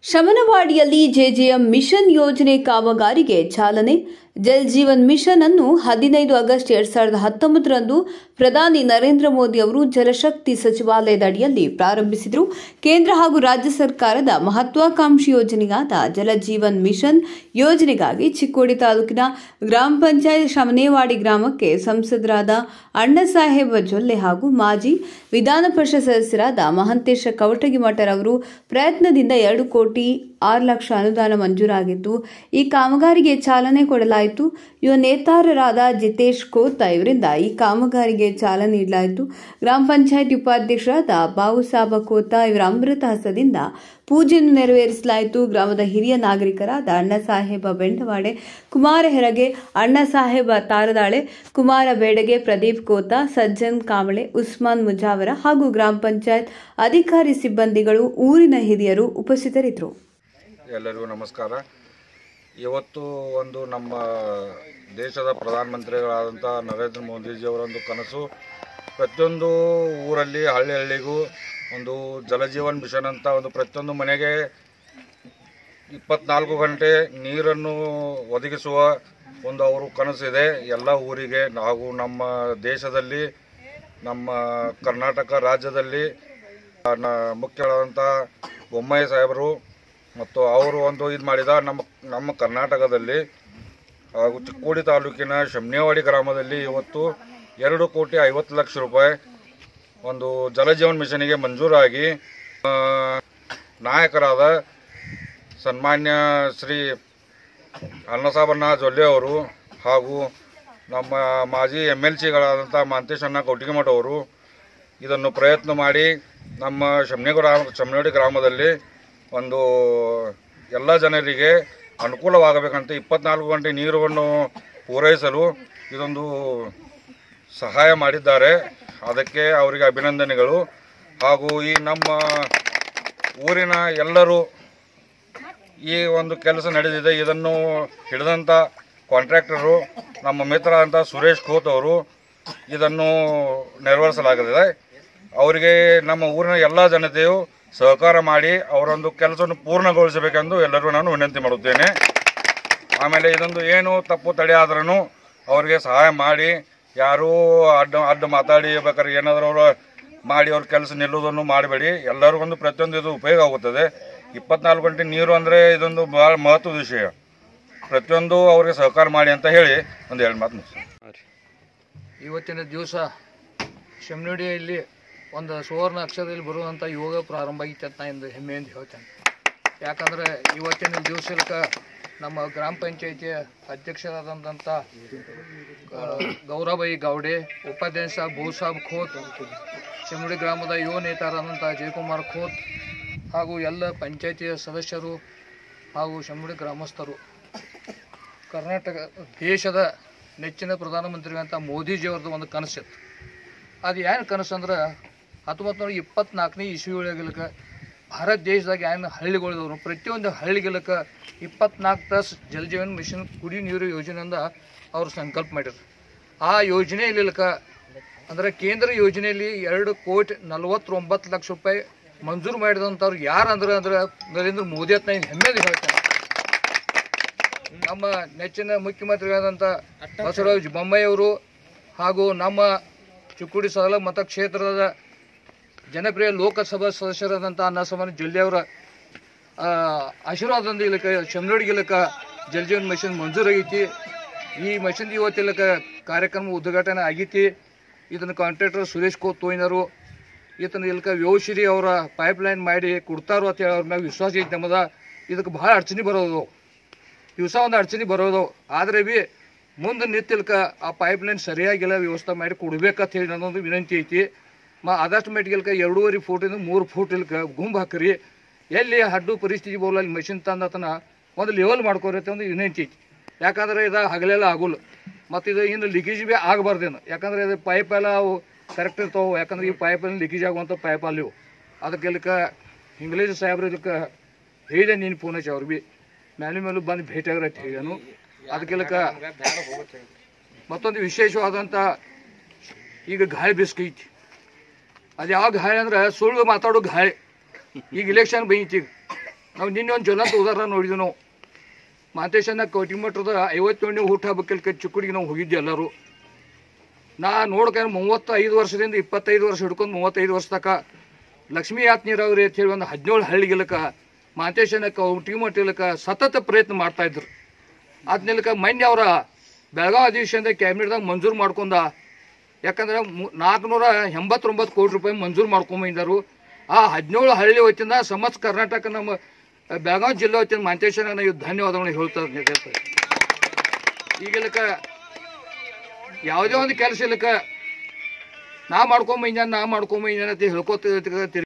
ಶಮನವಾಡಿಯಲ್ಲಿ JJM mission ಯೋಜನೆ ಕಾಮಗಾರಿಗೆ ಚಾಲನೆ ಜಲ್ ಜೀವನ್ ಮಿಷನ್ ಅನ್ನು ಹದಿನೈದು ಆಗಸ್ಟ್ ಎರಡ್ ಸಾವಿರದ ಹತ್ತೊಂಬತ್ತರಂದು ಪ್ರಧಾನಿ ನರೇಂದ್ರ ಮೋದಿ ಅವರು ಜಲಶಕ್ತಿ ಸಚಿವಾಲಯದ ಅಡಿಯಲ್ಲಿ ಪ್ರಾರಂಭಿಸಿದರು ಕೇಂದ್ರ ಹಾಗೂ ರಾಜ್ಯ ಸರ್ಕಾರದ ಮಹತ್ವಾಕಾಂಕ್ಷಿ ಯೋಜನೆಯಾದ ಜಲ ಜೀವನ್ ಮಿಷನ್ ಯೋಜನೆಗಾಗಿ ಚಿಕ್ಕೋಡಿ ತಾಲೂಕಿನ ಗ್ರಾಮ ಪಂಚಾಯತ್ ಶಮನೇವಾಡಿ ಗ್ರಾಮಕ್ಕೆ ಸಂಸದರಾದ ಅಣ್ಣಸಾಹೇಬ ಜೊಲ್ಲೆ ಹಾಗೂ ಮಾಜಿ ವಿಧಾನ ಪರಿಷತ್ ಸದಸ್ಯರಾದ ಮಹಂತೇಶ ಕವಟಗಿಮಠರವರು ಪ್ರಯತ್ನದಿಂದ ಎರಡು ಕೋಟಿ ಆರು ಲಕ್ಷ ಅನುದಾನ ಮಂಜೂರಾಗಿದ್ದು ಈ ಕಾಮಗಾರಿಗೆ ಚಾಲನೆ ಕೊಡಲಾಯಿತು ಯುವ ನೇತಾರರಾದ ಜಿತೇಶ್ ಕೋತ ಇವರಿಂದ ಈ ಕಾಮಗಾರಿಗೆ ಚಾಲನೆ ನೀಡಲಾಯಿತು ಗ್ರಾಮ ಪಂಚಾಯತ್ ಉಪಾಧ್ಯಕ್ಷರಾದ ಬಾವುಸಾಬ ಕೋತ ಇವರ ಅಮೃತ ಹಸ್ತದಿಂದ ಪೂಜೆಯನ್ನು ನೆರವೇರಿಸಲಾಯಿತು ಗ್ರಾಮದ ಹಿರಿಯ ನಾಗರಿಕರಾದ ಅಣ್ಣಸಾಹೇಬ ಬೆಂಡವಾಡೆ ಕುಮಾರ ಹೆರಗೆ ಅಣ್ಣಸಾಹೇಬ ತಾರದಾಳೆ ಕುಮಾರ ಬೇಡಗೆ ಪ್ರದೀಪ್ ಕೋತ ಸಜ್ಜನ್ ಕಾಂಬಳೆ ಉಸ್ಮಾನ್ ಮುಜಾವರ ಹಾಗೂ ಗ್ರಾಮ ಪಂಚಾಯತ್ ಅಧಿಕಾರಿ ಸಿಬ್ಬಂದಿಗಳು ಊರಿನ ಹಿರಿಯರು ಉಪಸ್ಥಿತರಿದ್ದರು ಎಲ್ಲರಿಗೂ ನಮಸ್ಕಾರ ಇವತ್ತು ಒಂದು ನಮ್ಮ ದೇಶದ ಪ್ರಧಾನಮಂತ್ರಿಗಳಾದಂಥ ನರೇಂದ್ರ ಮೋದಿಜಿಯವರೊಂದು ಕನಸು ಪ್ರತಿಯೊಂದು ಊರಲ್ಲಿ ಹಳ್ಳಿ ಹಳ್ಳಿಗೂ ಒಂದು ಜಲಜೀವನ್ ಮಿಷನ್ ಅಂತ ಒಂದು ಪ್ರತಿಯೊಂದು ಮನೆಗೆ ಇಪ್ಪತ್ನಾಲ್ಕು ಗಂಟೆ ನೀರನ್ನು ಒದಗಿಸುವ ಒಂದು ಅವರು ಕನಸಿದೆ ಎಲ್ಲ ಊರಿಗೆ ಹಾಗೂ ನಮ್ಮ ದೇಶದಲ್ಲಿ ನಮ್ಮ ಕರ್ನಾಟಕ ರಾಜ್ಯದಲ್ಲಿ ನ ಮುಖ್ಯವಾದಂಥ ಬೊಮ್ಮಾಯಿ ಸಾಹೇಬರು ಮತ್ತು ಅವರು ಒಂದು ಇದು ಮಾಡಿದ ನಮ್ಮ ನಮ್ಮ ಕರ್ನಾಟಕದಲ್ಲಿ ಹಾಗೂ ಚಿಕ್ಕೋಡಿ ತಾಲೂಕಿನ ಶಮ್ನೇವಾಡಿ ಗ್ರಾಮದಲ್ಲಿ ಇವತ್ತು ಎರಡು ಕೋಟಿ ಐವತ್ತು ಲಕ್ಷ ರೂಪಾಯಿ ಒಂದು ಜಲಜೀವನ್ ಮಿಷನ್ಗೆ ಮಂಜೂರಾಗಿ ಆ, ನಾಯಕರಾದ ಸನ್ಮಾನ್ಯ ಶ್ರೀ ಅನ್ನಸಾಬಣ್ಣ ಜೊಲ್ಲೆ ಅವರು ಹಾಗೂ ನಮ್ಮ ಮಾಜಿ ಎಮ್ ಎಲ್ ಸಿಗಳಾದಂಥ ಮಾಂತೇಶಣ್ಣ ಕೌಟಿಗೆಮಠ ಅವರು ಇದನ್ನು ಪ್ರಯತ್ನ ಮಾಡಿ ನಮ್ಮ ಶಮ್ನೆ ಗ್ರಾಮ ಶಮ್ನೇವಾಡಿ ಗ್ರಾಮದಲ್ಲಿ ಒಂದು ಎಲ್ಲ ಜನರಿಗೆ ಅನುಕೂಲವಾಗಬೇಕಂತ ಇಪ್ಪತ್ನಾಲ್ಕು ಗಂಟೆ ನೀರನ್ನು ಪೂರೈಸಲು ಇದೊಂದು ಸಹಾಯ ಮಾಡಿದ್ದಾರೆ ಅದಕ್ಕೆ ಅವರಿಗೆ ಅಭಿನಂದನೆಗಳು ಹಾಗೂ ಈ ನಮ್ಮ ಊರಿನ ಎಲ್ಲರೂ ಈ ಒಂದು ಕೆಲಸ ನಡೆದಿದೆ ಇದನ್ನು ಹಿಡಿದಂಥ ಕಾಂಟ್ರಾಕ್ಟರು ನಮ್ಮ ಮಿತ್ರ ಅಂತ ಸುರೇಶ್ ಖೋತ್ ಅವರು ಇದನ್ನು ನೆರವೇರಿಸಲಾಗಿದೆ ಅವರಿಗೆ ನಮ್ಮ ಊರಿನ ಎಲ್ಲ ಜನತೆಯು ಸಹಕಾರ ಮಾಡಿ ಅವರೊಂದು ಕೆಲಸವನ್ನು ಪೂರ್ಣಗೊಳಿಸಬೇಕೆಂದು ಎಲ್ಲರೂ ನಾನು ವಿನಂತಿ ಮಾಡುತ್ತೇನೆ ಆಮೇಲೆ ಇದೊಂದು ಏನು ತಪ್ಪು ತಡೆ ಆದ್ರೂ ಅವ್ರಿಗೆ ಸಹಾಯ ಮಾಡಿ ಯಾರೂ ಅಡ್ಡ ಅಡ್ಡ ಮಾತಾಡಿ ಬೇಕಾದ್ರೆ ಏನಾದರೂ ಅವರು ಮಾಡಿ ಅವ್ರ ಕೆಲಸ ನಿಲ್ಲೋದನ್ನು ಮಾಡಬೇಡಿ ಎಲ್ಲರಿಗೊಂದು ಪ್ರತಿಯೊಂದು ಇದು ಉಪಯೋಗ ಆಗುತ್ತದೆ ಇಪ್ಪತ್ನಾಲ್ಕು ಗಂಟೆ ನೀರು ಅಂದರೆ ಇದೊಂದು ಭಾಳ ಮಹತ್ವದ ವಿಷಯ ಪ್ರತಿಯೊಂದು ಅವ್ರಿಗೆ ಸಹಕಾರ ಮಾಡಿ ಅಂತ ಹೇಳಿ ಒಂದು ಎರಡು ಮಾತು ಮುಗಿಸ್ತೀನಿ ಇವತ್ತಿನ ದಿವಸ ಶಮ್ನಡಿಯಲ್ಲಿ ಒಂದು ಸುವರ್ಣ ಅಕ್ಷರದಲ್ಲಿ ಬರುವಂಥ ಯೋಗ ಪ್ರಾರಂಭ ಆಗಿತ್ತು ಅಂತ ಎಂದು ಹೆಮ್ಮೆಯಿಂದ ಹೇಳ್ತೇನೆ ಯಾಕಂದರೆ ಇವತ್ತಿನ ದಿವಸಕ್ಕೆ ನಮ್ಮ ಗ್ರಾಮ ಪಂಚಾಯಿತಿಯ ಅಧ್ಯಕ್ಷರಾದಂಥ ಗೌರಬಾಯಿ ಗೌಡೆ ಉಪಾಧ್ಯಕ್ಷ ಭೂಸಾಬ್ ಖೋತ್ ಶಮ್ನಡಿ ಗ್ರಾಮದ ಯುವ ನೇತಾರಾದಂಥ ಜಯಕುಮಾರ್ ಖೋತ್ ಹಾಗೂ ಎಲ್ಲ ಪಂಚಾಯಿತಿಯ ಸದಸ್ಯರು ಹಾಗೂ ಶಮ್ನಡಿ ಗ್ರಾಮಸ್ಥರು ಕರ್ನಾಟಕ ದೇಶದ ನೆಚ್ಚಿನ ಪ್ರಧಾನಮಂತ್ರಿಗಳಂತ ಮೋದಿಜಿಯವ್ರದ್ದು ಒಂದು ಕನಸಿತ್ತು ಅದು ಏನು ಕನಸು ಅಂದ್ರೆ ಹತ್ತೊಂಬತ್ತು ನೂರ ಇಪ್ಪತ್ನಾಲ್ಕನೇ ಇಸ್ವಿ ಒಳಗಲಕ್ಕೆ ಭಾರತ ದೇಶದಾಗ ಏನು ಹಳ್ಳಿಗಳಿದವರು ಪ್ರತಿಯೊಂದು ಹಳ್ಳಿಗಳಕ್ಕೆ ಇಪ್ಪತ್ನಾಲ್ಕು ತಾಸು ಜಲಜೀವನ್ ಮಿಷನ್ ಕುಡಿ ನೀರು ಯೋಜನೆಯಿಂದ ಅವರು ಸಂಕಲ್ಪ ಮಾಡ್ಯಾರ ಆ ಯೋಜನೆಯಲ್ಲಿಲಕ ಅಂದ್ರೆ ಕೇಂದ್ರ ಯೋಜನೆಯಲ್ಲಿ ಎರಡು ಕೋಟಿ ನಲವತ್ತೊಂಬತ್ತು ಲಕ್ಷ ರೂಪಾಯಿ ಮಂಜೂರು ಮಾಡಿದಂಥವ್ರು ಯಾರು ಅಂದ್ರೆ ಅಂದ್ರೆ ನರೇಂದ್ರ ಮೋದಿ ಅಂತ ನಾನು ಹೆಮ್ಮೆದು ಹೇಳ್ತೇನೆ ನಮ್ಮ ನೆಚ್ಚಿನ ಮುಖ್ಯಮಂತ್ರಿಗಳಾದಂಥ ಬಸವರಾಜ ಬೊಮ್ಮಾಯಿಯವರು ಹಾಗೂ ನಮ್ಮ ಚಿಕ್ಕೋಡಿ ಸದಲ ಮತಕ್ಷೇತ್ರದ ಜನಪ್ರಿಯ ಲೋಕಸಭಾ ಸದಸ್ಯರಾದಂಥ ಅನ್ನಸಮನ ಜೊಲ್ಲೆಯವರ ಆ, ಆಶೀರ್ವಾದದಿಂದ ಇಲ್ಲಕ ಶಮ್ನೋಡಿಗೆ ಇಲ್ಲಕ ಜಲಜೀವನ್ ಮಿಷನ್ ಮಂಜೂರಾಗೈತಿ ಈ ಮಿಷನ್ ಇವತ್ತಿಲ್ಲಕ ಕಾರ್ಯಕ್ರಮ ಉದ್ಘಾಟನೆ ಆಗೈತಿ ಇದನ್ನು ಕಾಂಟ್ರಾಕ್ಟರ್ ಸುರೇಶ್ ಕೋತ್ ತೋಯಿನರು ಈತನ ಇಲ್ಕ ವ್ಯವಶ್ರೀ ಅವರ ಪೈಪ್ ಲೈನ್ ಮಾಡಿ ಕೊಡ್ತಾರೋ ಅಂತ ಹೇಳಿ ಅವ್ರ ಮ್ಯಾಗ ವಿಶ್ವಾಸ ಐತಿ ನಮ್ಮದ ಇದಕ್ಕೆ ಭಾಳ ಅಡಚಣೆ ಬರೋದು ದಿವಸ ಒಂದು ಅಡಚಣೆ ಬರೋದು ಆದರೆ ಬಿ ಮುಂದೆ ನಿಂತಿಲ್ಕ ಆ ಪೈಪ್ ಲೈನ್ ಸರಿಯಾಗಿಲ್ಲ ವ್ಯವಸ್ಥೆ ಮಾಡಿ ಕೊಡ್ಬೇಕಂತ ಹೇಳಿ ನನ್ನೊಂದು ವಿನಂತಿ ಐತಿ ಮ ಆದಷ್ಟು ಮಟ್ಟಿಗೆ ಎರಡೂವರೆ ಫೂಟಿಂದ ಮೂರು ಫೂಟ್ ಇಲ್ಕ ಗುಂಬು ಹಾಕ್ರಿ ಎಲ್ಲಿ ಹಡ್ಡು ಪರಿಸ್ಥಿತಿ ಬೋಲ್ ಅಲ್ಲಿ ಮಷಿನ್ ತಂದತನ ಒಂದು ಲೆವೆಲ್ ಮಾಡ್ಕೋರಿ ಅಂತ ಒಂದು ವಿನಂತಿ ಐತಿ ಯಾಕಂದ್ರೆ ಇದು ಹಗಲೆಲ್ಲ ಆಗೋಲ್ಲ ಮತ್ತು ಇದು ಇನ್ನು ಲೀಕೇಜ್ ಭೀ ಆಗಬಾರ್ದೇನು ಯಾಕಂದ್ರೆ ಇದು ಪೈಪ್ ಎಲ್ಲ ಅವು ಕರೆಕ್ಟ್ ಇರ್ತಾವೆ ಯಾಕಂದ್ರೆ ಈ ಪೈಪಲ್ಲಿ ಲೀಕೇಜ್ ಆಗುವಂಥ ಪೈಪ್ ಅಲ್ಲಿವು ಅದಕ್ಕೆ ಇಲ್ಲಕ ಇಂಗ್ಲೀಷ್ ಸಾಹೇಬ್ರು ಇದಕ್ಕೆ ಹೇಳಿದೆ ನೀನು ಫೋನ್ ಹಚ್ಚಿ ಅವ್ರು ಭೀ ಮ್ಯಾಲೆ ಮೇಲೂ ಬಂದು ಭೇಟಿ ಆಗ್ರ ಅಂತ ಹೇಳ್ಯಾನು ಅದಕ್ಕೆಲ್ಲಕ ಮತ್ತೊಂದು ವಿಶೇಷವಾದಂಥ ಈಗ ಗಾಳಿ ಬಿಸ್ಕೈತಿ ಅದು ಯಾವ ಗಾಳಿ ಅಂದ್ರೆ ಸುಳ್ಳು ಮಾತಾಡೋ ಗಾಳಿ ಈಗ ಇಲೆಕ್ಷನ್ ಬೈತಿ ಈಗ ನಾವು ನಿನ್ನೆ ಒಂದು ಜ್ವಲಂತ ಉದಾಹರಣೆ ನೋಡಿದ್ವಿ ನಾವು ಮಾತೇಶನ ಕೋಟಿಮಠದ ಐವತ್ತೇಳನೇ ಹುಟ್ಟು ಹಬ್ಬಕ್ಕೆ ಚಿಕ್ಕುಡಿಗೆ ನಾವು ಹೋಗಿದ್ವಿ ಎಲ್ಲರೂ ನಾ ನೋಡ್ಕೊಂಡು ಮೂವತ್ತೈದು ವರ್ಷದಿಂದ ಇಪ್ಪತ್ತೈದು ವರ್ಷ ಹಿಡ್ಕೊಂಡು ಮೂವತ್ತೈದು ವರ್ಷ ತನಕ ಲಕ್ಷ್ಮೀ ಯಾತ್ ನೀರಾವರಿ ಅಂತ ಹೇಳಿ ಒಂದು ಹದಿನೇಳು ಹಳ್ಳಿಗಿಲಕ ಮಾತೇಶನ ಕೌಟಿಮಠ ಸತತ ಪ್ರಯತ್ನ ಮಾಡ್ತಾ ಇದ್ರು ಅದ್ನಿಲಕ ಮೊನ್ನೆ ಅವರ ಬೆಳಗಾವಿ ಅಧಿವೇಶನದ ಕ್ಯಾಬಿನೆಟ್ದಾಗ ಮಂಜೂರು ಮಾಡ್ಕೊಂಡ ಯಾಕಂದ್ರೆ ಮು- ನಾಲ್ಕುನೂರ ಎಂಬತ್ತೊಂಬತ್ತು ಕೋಟಿ ರೂಪಾಯಿ ಮಂಜೂರು ಮಾಡ್ಕೊಂಬಂದರು ಆ ಹದಿನೇಳು ಹಳ್ಳಿ ವತಿಯಿಂದ ಸಮಸ್ತ ಕರ್ನಾಟಕ ನಮ್ಮ ಬೆಳಗಾವಿ ಜಿಲ್ಲೆ ವತಿಯಿಂದ ಮಾಂತೇಶ್ವರ ನಾವು ಧನ್ಯವಾದಗಳನ್ನು ಹೇಳ್ತಾ ಹೇಳ್ತಾರೆ ಈಗಲಕ ಯಾವುದೇ ಒಂದು ಕೆಲಸ ಇಲ್ಲಕ ನಾ ಮಾಡ್ಕೊಂಬಂದ ನಾ ಮಾಡ್ಕೊಂಬಂದ ಅಂತ ಹೇಳ್ಕೊತ